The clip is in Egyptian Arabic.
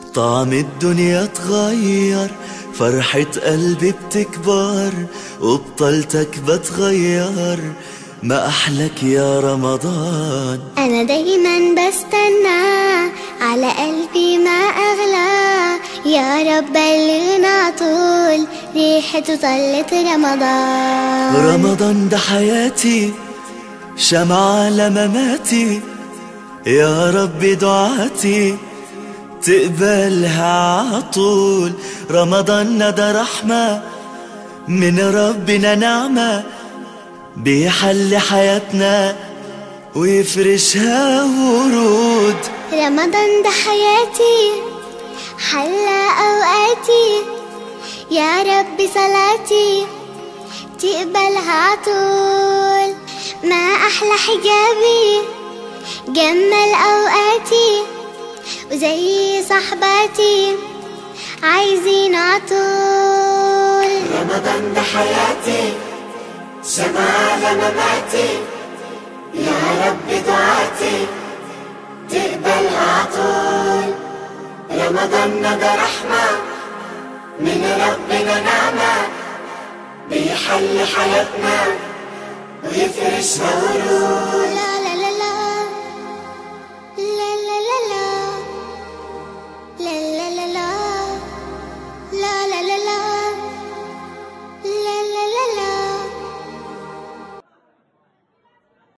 طعم الدنيا اتغير فرحة قلبي بتكبر وبطلتك بتغير ما أحلك يا رمضان أنا دايما بستنى على قلبي ما أغلى يا رب بلغنا طول ريحته طلت رمضان رمضان ده حياتي شمعة لمماتي يا رب دعاتي تقبلها عطول رمضان ده رحمة من ربنا نعمة بيحل حياتنا ويفرشها ورود رمضان ده حياتي حلى أوقاتي يا رب صلاتي تقبلها عطول ما أحلى حجابي جمل أوقاتي وزي صحباتي عايزين عطول رمضان ده حياتي شمعة مماتي يا رب دعاتي تقبلها عطول رمضان ده رحمة من ربنا نعمة بيحل حياتنا ويفرشها ورود